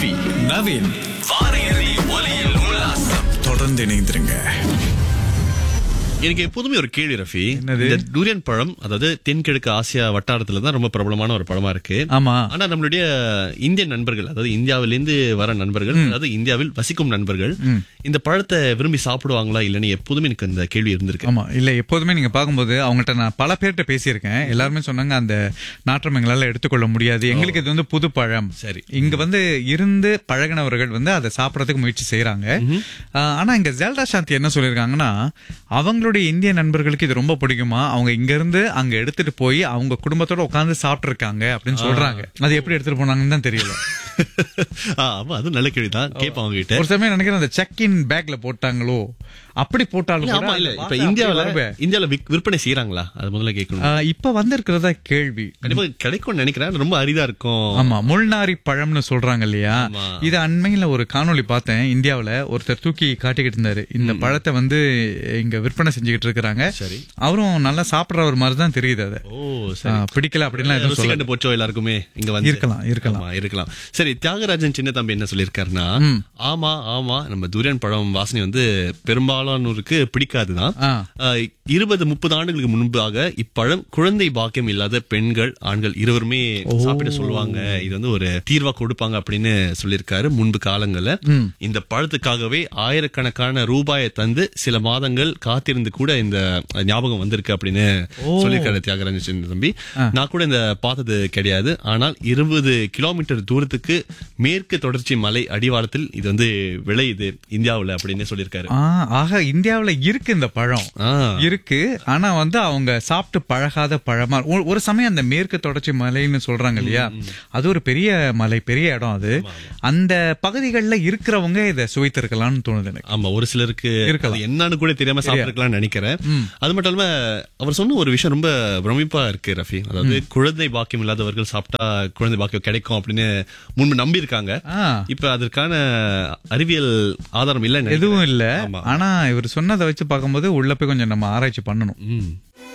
ரஃபி நவீன் வார இறுதி ஒலியில் உல்லாசம் தொடர்ந்து இணைந்திருங்க எனக்கு எப்போதுமே ஒரு கேள்வி ரஃபி என்னது? இந்த டூரியன் பழம் அதாவது தென்கிழக்கு ஆசியா வட்டாரத்துல தான் ரொம்ப பிரபலமான ஒரு பழமா இருக்கு ஆமா ஆனா நம்மளுடைய இந்திய நண்பர்கள் அதாவது இந்தியாவிலிருந்து வர நண்பர்கள் அதாவது இந்தியாவில் வசிக்கும் நண்பர்கள் இந்த பழத்தை விரும்பி சாப்பிடுவாங்களா இல்லைன்னு எப்போதுமே எனக்கு இந்த கேள்வி இருந்திருக்கு ஆமா இல்ல எப்போதுமே நீங்க பாக்கும்போது அவங்ககிட்ட நான் பல பேர்கிட்ட பேசியிருக்கேன் எல்லாருமே சொன்னாங்க அந்த நாற்றம் எங்களால எடுத்துக்கொள்ள முடியாது எங்களுக்கு இது வந்து புது பழம் சரி. இங்க வந்து இருந்து பழகினவர்கள் வந்து அதை சாப்பிடறதுக்கு முயற்சி செய்யறாங்க ஆஹ், ஆனா இங்க ஜெல்டா சாந்தி என்ன சொல்லியிருக்காங்கன்னா அவங்களுடைய இந்திய நண்பர்களுக்கு இது ரொம்ப பிடிக்குமா அவங்க இங்க இருந்து அங்க எடுத்துட்டு போய் அவங்க குடும்பத்தோட உட்கார்ந்து சாப்பிட்டு இருக்காங்க அப்படின்னு சொல்றாங்க அது எப்படி எடுத்துட்டு போனாங்கன்னு தான் தெரியல ஆ, ஆமா அது நல்ல கேள்வி தான் கேட்போம் அவங்க கிட்ட ஒரு சமயம் நினைக்கிறேன் அந்த செக் இன் பேக்ல போட்டாங்களோ அப்படி போட்டாலும் இல்ல, கூட ஆமா இல்ல அந்த இப்ப வாசம் இந்தியாவுல அப்படியே வருமே. இந்தியாவுல விக்- விற்பனை செய்யறாங்களா அது முதல்ல கேட்கணும் ஆஹ், இப்ப வந்திருக்கிறதா கேள்வி கண்டிப்பா கிடைக்கும்னு நினைக்கிறேன் ரொம்ப அரிதா இருக்கும் ஆமா முள்நாரி பழம்னு சொல்றாங்க இல்லையா ஆமா. இது அண்மையில ஒரு காணொளி பார்த்தேன் இந்தியாவுல ஒருத்தர் தூக்கி காட்டிக்கிட்டு இருந்தாரு இந்த பழத்தை வந்து இங்க விற்பனை செஞ்சுக்கிட்டு இருக்கிறாங்க சரி. அவரும் நல்லா சாப்பிடுற ஒரு மாதிரி தான் தெரியுது அது ஓ சரி ஆஹ், பிடிக்கல அப்படின்லாம் எதுவும் ருசி சொல்ல கண்டு போச்சோ எல்லாருக்குமே இங்க வந்து இருக்கலாம், இருக்கலாம். ஆமா, இருக்கலாம் சரி தியாகராஜன் சின்ன தம்பி என்ன சொல்லியிருக்காருன்னா ஆமா ஆமா நம்ம துரியன் பழம் வாசனை வந்து பெரும்பாலானோருக்கு பிடிக்காதுதான் ஆ. ஆஹ், இருபது முப்பது ஆண்டுகளுக்கு முன்பாக இப்பழம் குழந்தை பாக்கியம் இல்லாத பெண்கள் ஆண்கள் இருவருமே சாப்பிட சொல்லுவாங்க இது வந்து ஒரு தீர்வா கொடுப்பாங்க அப்படின்னு சொல்லியிருக்காரு முன்பு காலங்கள்ல இந்த பழத்துக்காகவே ஆயிரக்கணக்கான ரூபாயை தந்து சில மாதங்கள் காத்திருந்து கூட இந்த ஞாபகம் வந்திருக்கு அப்படின்னு சொல்லியிருக்காரு தியாகராஜன் சின்ன தம்பி நான் கூட இந்த பார்த்தது கிடையாது ஆனால் இருபது கிலோமீட்டர் தூரத்துக்கு மேற்கு தொடர்ச்சி மலை அடிவாரத்தில் இது வந்து விளையுது இந்தியாவுல அப்படின்னு சொல்லியிருக்காரு ஆஹ், ஆக இந்தியாவுல இருக்கு இந்த பழம் ஆ. இருக்கு ஆனா வந்து அவங்க சாப்பிட்டு பழகாத பழமா ஒரு- ஒரு சமயம் அந்த மேற்கு தொடர்ச்சி மலைன்னு சொல்றாங்க இல்லையா அது ஒரு பெரிய மலை பெரிய இடம் அது அந்த பகுதிகளில் இருக்கிறவங்க இதை சுவைத்திருக்கலாம்னு தோணுது எனக்கு ஆமா ஒரு சிலருக்கு இருக்கலாம். அது என்னன்னு கூட தெரியாம சாப்பிட்டுருக்கலாம்னு நினைக்கிறேன் அது மட்டும் இல்லாம அவர் சொன்ன ஒரு விஷயம் ரொம்ப பிரமிப்பா இருக்கு ரஃபி அதாவது குழந்தை பாக்கியம் இல்லாதவர்கள் சாப்பிட்டா குழந்தை பாக்கியம் கிடைக்கும் அப்படின்னு முன்பு நம்பி இருக்காங்க ஆ. இப்ப அதற்கான அறிவியல் ஆதாரம் இல்ல எதுவும் இல்ல ஆமா. ஆனா இவர் சொன்னதை வச்சு பார்க்கும்போது உள்ள போய் கொஞ்சம் நம்ம ஆராய்ச்சி பண்ணணும் ம்